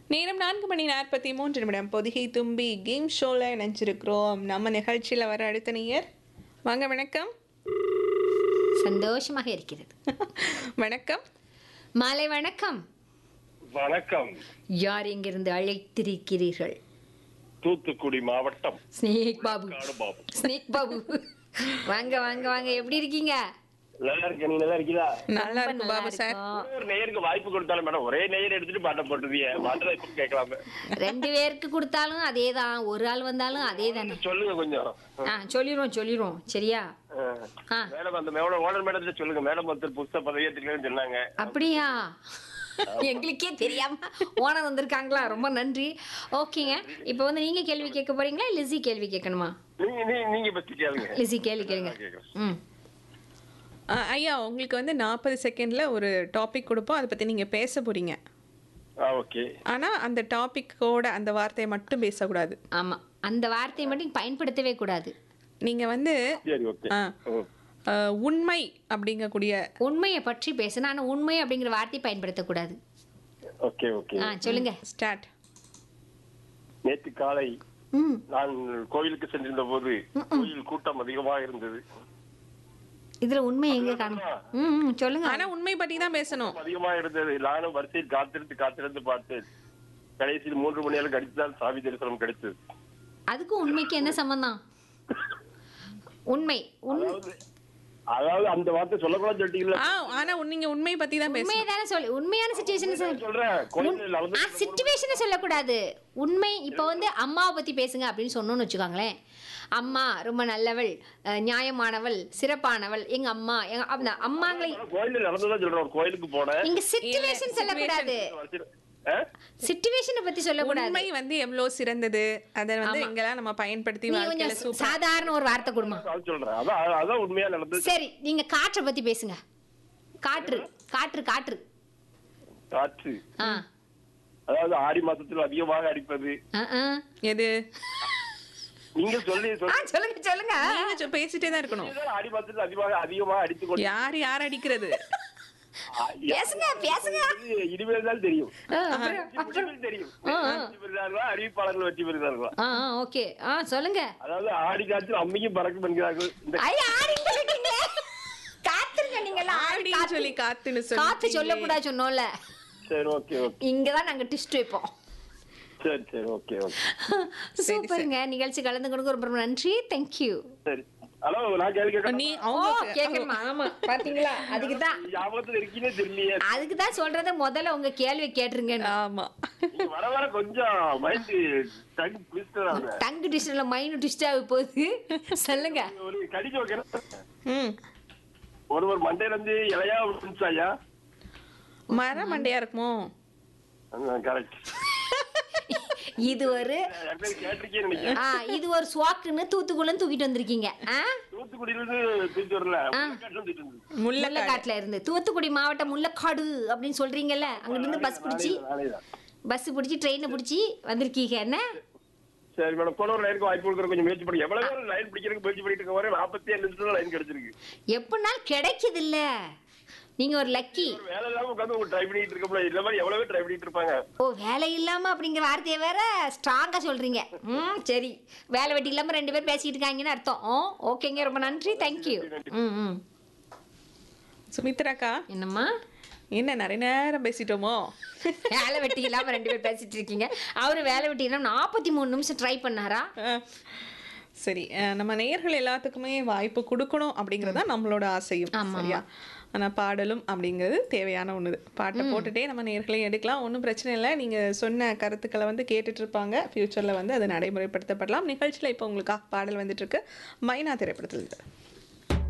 நேரம் நான்கு மணி நாற்பத்தி மூன்று நிமிடம் பொதிகை தும்பி கேம் ஷோவில் நினைச்சிருக்கிறோம் நம்ம நிகழ்ச்சியில் வர அடுத்த நேயர் வாங்க வணக்கம் சந்தோஷமாக இருக்கிறது வணக்கம் மாலை வணக்கம் வணக்கம் யார் எங்கிருந்து அழைத்திருக்கிறீர்கள் தூத்துக்குடி மாவட்டம் ஸ்னேக் பாபு காடு பாபு ஸ்னேக் பாபு வாங்க வாங்க வாங்க எப்படி இருக்கீங்க நல்லா இருக்க நீ நல்லா இருக்கீங்களா நல்லா ரொம்ப இருக்கும் பாபு சார் இருக்கோம். ஒரே ஒரு நேயருக்கு வாய்ப்பு கொடுத்தாலும் மேடம் ஒரே நேயர் எடுத்துட்டு பாட்டை போட்டுருவிய பாட்டை இப்ப கேட்கலாமே ரெண்டு பேருக்கு கொடுத்தாலும் அதே தான் ஒரு ஆள் வந்தாலும் அதே தானே சொல்லுங்க கொஞ்சம் ஆ சொல்லிடுவோம் சொல்லிடுவோம் சரியா ஆ மேடம் அந்த மேடம் ஓனர் மேடத்துல சொல்லுங்க மேடம் ஒருத்தர் புதுசா பதவியேற்றுக்கலன்னு சொன்னாங்க அப்படியா எங்களுக்கே தெரியாம ஓனர் வந்திருக்காங்களா ரொம்ப நன்றி ஓகேங்க இப்போ வந்து நீங்க கேள்வி கேட்க போறீங்களா லிஸி கேள்வி கேட்கணுமா நீங்க நீ- நீங்க பத்தி கேளுங்க லிஸி கேள்வி கேளுங்க நான் கேக்குறேன். ம் ஆ, ஐயா உங்களுக்கு வந்து நாற்பது செகண்டில் ஒரு டாபிக் கொடுப்போம் அதை பற்றி நீங்கள் பேச போகிறீங்க ஆ ஓகே ஆனால் அந்த டாப்பிக்கோட அந்த வார்த்தையை மட்டும் பேசக்கூடாது ஆமா அந்த வார்த்தையை மட்டும் பயன்படுத்தவே கூடாது நீங்கள் வந்து சரி ஓகே ஆ, ஆ, உண்மை அப்படிங்கக்கூடிய உண்மையை பற்றி பேசணும் ஆனா உண்மை அப்படிங்கிற வார்த்தையை பயன்படுத்தக்கூடாது ஓகே ஓகே ஆ சொல்லுங்க ஸ்டார்ட் நேற்று காலை ம் நான் கோயிலுக்கு சென்றிருந்த போது கோயில் கூட்டம் அதிகமாக இருந்தது இதுல உண்மை எங்க காணும் ம் ம், சொல்லுங்க ஆனால் உண்மை பற்றி தான் பேசணும் அதிகமா இருந்தது நானும் வரிசையில் காத்திருந்து காத்திருந்து பார்த்தேன் கடைசியில் மூன்று மணி நேரம் கழித்துதான் சாமி தரிசனம் கிடைத்தது அதுக்கும் உண்மைக்கு என்ன சம்பந்தம் உண்மை உண் அதாவது அதாவது அந்த வார்த்தை சொல்லக்கூடாது சொல்லிட்டீங்களா ஆ ஆனால் நீங்கள் உண்மை பற்றி தான் பேசணும் உண்மையை தானே சொல்லு உண்மையான சுச்சுவேஷன் சொல்லு சொல்றேன் கோயில் நடந்து ஆ சுச்சுவேஷனை சொல்லக்கூடாது உண்மை இப்போ வந்து அம்மாவை பத்தி பேசுங்க அப்படின்னு சொன்னோன்னு வச்சுக்கோங்களேன் அம்மா ரொம்ப நல்லவள் அஹ், நியாயமானவள் சிறப்பானவள் எங்க அம்மா எங்க அந்த அம்மாங்களை கோயில் நடந்துதான் சொல்றேன் ஒரு கோயிலுக்கு போனேன் இங்க சிச்சுவேஷன் சொல்லக்கூடாது வரிசையில- ஆ? சிச்சுவேஷனை பத்தி சொல்லக்கூடாது உண்மை வந்து எவ்வளோ சிறந்தது அதை வந்து எங்கெல்லாம் நம்ம பயன்படுத்தி நீ வாழ்க்கையில கொஞ்சம் சூப்பர் சாதாரண ஒரு வார்த்தை கொடுமா அது சொல்றேன் அதான் அதான் உண்மையா நடந்தது சரி நீங்க காற்றை பத்தி பேசுங்க காற்று காற்று காற்று காற்று ஆ அதாவது ஆடி மாசத்தில் அதிகமாக அடிப்பது ஆ, ஆ. எது நீங்க சொல்லி ஆ, சொல்லி சொல்லுங்க சொல்லுங்க நீங்க சொ- பேசிட்டே தான் இருக்கணும் ஆடி மாசத்தில் அதிகமாக அதிகமாக அடித்துக் கொண்டு யார் யார் அடிக்கிறது பேசுங்க பேசுங்க இனிமேல் தான் தெரியும் ஆ, அப்புறம், அப்புறம். முடிவில் தெரியும் வெற்றி பெறுகிறார்களா அறிவிப்பாளர்கள் வெற்றி பெறுகிறார்களா ஆ ஆ, ஓகே ஆ சொல்லுங்க அதாவது ஆடி காற்றில் அம்மியும் பறக்கும் என்கிறார்கள் இந்த ஐயா ஆடின்னு சொல்லிட்டீங்க காத்துருங்க நீங்க எல்லாம் ஆடி அப்படின்னு காத்து சொல்லி காத்துன்னு காத்து சொல்லி சொல்லக்கூடாது சொன்னோம்ல சரி ஓகே ஓகே இங்கதான் நாங்க டிஸ்ட் வைப்போம் சரி சரி ஓகே ஓகே சூப்பருங்க நிகழ்ச்சி கலந்து கொடுக்க ரொம்ப ரொம்ப நன்றி தேங்க்யூ சரி ஹலோ நான் கேள்வி கேட்கணும் நீ ஓ அவங்க கேட்கணுமா ஆமா பாத்தீங்களா அதுக்கு தான் ஞாபகத்தில் இருக்கீனே தெரியலையே அதுக்கு தான் சொல்றத முதல்ல உங்க கேள்வி கேட்டுருங்க ஆமா நீங்க வர வர கொஞ்சம் மைண்ட் டங் ட்விஸ்டர் ஆகுது டங்கு டிஸ்ட்ல மைண்ட் டிஸ்ட் ஆக போகுது சொல்லுங்க ஒரு கடிக்க வைக்கிறேன் ம் ஒருவர் மண்டையில இருந்து இலையா விழுந்துச்சாயா மர மண்டையா இருக்குமோ கரெக்ட் இது ஒரு கேட்டிருக்கேன் நினைக்கிறேன் ஆ இது ஒரு சுவாக்குன்னு தூத்துக்குள்ள தூக்கிட்டு வந்திருக்கீங்க ஆ தூத்துக்குடியில இருந்து தூக்கி வரல முள்ளக்காட்டுல தூக்கிட்டு வந்தது. முல்லை முள்ளக்காட்டுல இருந்து தூத்துக்குடி மாவட்டம் முள்ளக்காடு அப்படின்னு சொல்றீங்கல்ல அங்க இருந்து பஸ் பிடிச்சி நாளைதான். பஸ் பிடிச்சி ட்ரெயினை பிடிச்சி வந்திருக்கீங்க என்ன சரி மேடம் போன ஒரு லைனுக்கு வாய்ப்பு கொடுக்குற கொஞ்சம் முயற்சி பண்ணி எவ்வளவு பேர் லைன் பிடிக்கிறதுக்கு முயற்சி பண்ணிட்டு இருக்க வரை நாற்பத்தி ஏழு நிமிஷத்துல லைன் கிடைச்சிருக்கு எப்படினாலும் கிடைக்குது இல்ல நீங்க ஒரு லக்கி ஒரு வேலை இல்லாம உட்காந்து ட்ரை பண்ணிட்டு இருக்க முடியாது இல்ல மாதிரி எவ்வளவு பேர் ட்ரை பண்ணிட்டு இருப்பாங்க ஓ வேலை இல்லாம அப்படிங்கிற வார்த்தையை வேற ஸ்ட்ராங்கா சொல்றீங்க ம் சரி வேலை வெட்டி இல்லாம ரெண்டு பேர் பேசிட்டு இருக்காங்கன்னு அர்த்தம் ஓ ஓகேங்க ரொம்ப நன்றி தேங்க்யூ ம் ம் சுமித்ராக்கா என்னம்மா என்ன நிறைய நேரம் பேசிட்டோமோ வேலை வெட்டி இல்லாம ரெண்டு பேர் பேசிட்டு இருக்கீங்க அவரு வேலை வெட்டி இல்லாம நாற்பத்தி மூணு நிமிஷம் ட்ரை பண்ணாரா அஹ், சரி அஹ், நம்ம நேயர்கள் எல்லாத்துக்குமே வாய்ப்பு கொடுக்கணும் அப்படிங்கிறது தான் நம்மளோட ஆசையும் ஆமா, சரியா ஆனால் பாடலும் அப்படிங்கிறது தேவையான ஒன்று பாட்டை போட்டுட்டே நம்ம நேர்களையும் எடுக்கலாம் ஒன்றும் பிரச்சனை இல்லை நீங்கள் சொன்ன கருத்துக்களை வந்து கேட்டுட்டு இருப்பாங்க ஃப்யூச்சரில் வந்து அது நடைமுறைப்படுத்தப்படலாம் நிகழ்ச்சியில் இப்போ உங்களுக்காக பாடல் வந்துட்டு இருக்கு மைனா திரைப்படத்தில் இருக்கு